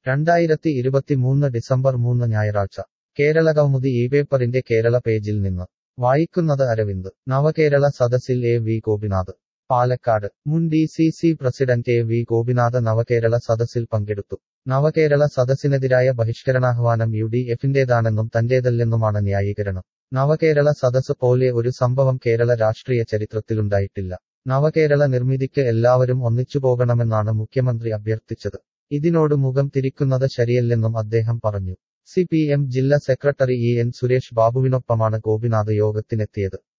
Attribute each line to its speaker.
Speaker 1: രണ്ടായിരത്തി ഇരുപത്തിമൂന്ന് ഡിസംബർ മൂന്ന് ഞായറാഴ്ച കേരള കൗമുദി ഈ പേപ്പറിന്റെ കേരള പേജിൽ നിന്ന് വായിക്കുന്നത് അരവിന്ദ് നവകേരള സദസ്സിൽ എ വി ഗോപിനാഥ് പാലക്കാട് മുൻ D C C president A V Gopinath Navakerala സദസ്സിൽ പങ്കെടുത്തു നവകേരള സദസ്സിനെതിരായ ബഹിഷ്കരണാഹ്വാനം യു ഡി എഫിന്റേതാണെന്നും തന്റേതല്ലെന്നുമാണ് ന്യായീകരണം നവകേരള സദസ് പോലെ ഒരു സംഭവം കേരള രാഷ്ട്രീയ ചരിത്രത്തിലുണ്ടായിട്ടില്ല നവകേരള നിർമ്മിതിക്ക് എല്ലാവരും ഒന്നിച്ചുപോകണമെന്നാണ് മുഖ്യമന്ത്രി അഭ്യർത്ഥിച്ചത് ഇതിനോട് മുഖം തിരിക്കുന്നത് ശരിയല്ലെന്നും അദ്ദേഹം പറഞ്ഞു സി പി എം ജില്ലാ സെക്രട്ടറി ഇ എൻ സുരേഷ് ബാബുവിനൊപ്പമാണ് ഗോപിനാഥ് യോഗത്തിനെത്തിയത്